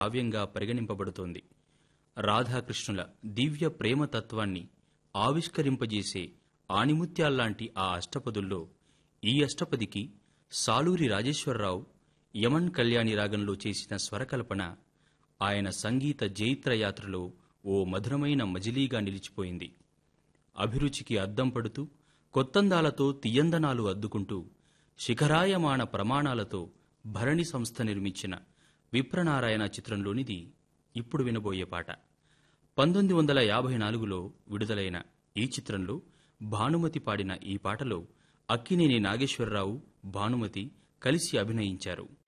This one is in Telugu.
కావ్యంగా పరిగణింపబడుతోంది రాధాకృష్ణుల దివ్య ప్రేమ తత్వాన్ని ఆవిష్కరింపజేసే ఆణిముత్యాల్లాంటి ఆ అష్టపదుల్లో ఈ అష్టపదికి సాలూరి రాజేశ్వరరావు యమన్ కళ్యాణి రాగంలో చేసిన స్వరకల్పన ఆయన సంగీత జైత్రయాత్రలో ఓ మధురమైన మజిలీగా నిలిచిపోయింది అభిరుచికి అద్దం పడుతూ కొత్తందాలతో తియందనాలు అద్దుకుంటూ శిఖరాయమాణ ప్రమాణాలతో భరణి సంస్థ నిర్మించిన విప్రనారాయణ చిత్రంలోనిది ఇప్పుడు వినబోయే పాట పంతొమ్మిది వందల యాభై నాలుగులో విడుదలైన ఈ చిత్రంలో భానుమతి పాడిన ఈ పాటలో అక్కినేని నాగేశ్వరరావు భానుమతి కలిసి అభినయించారు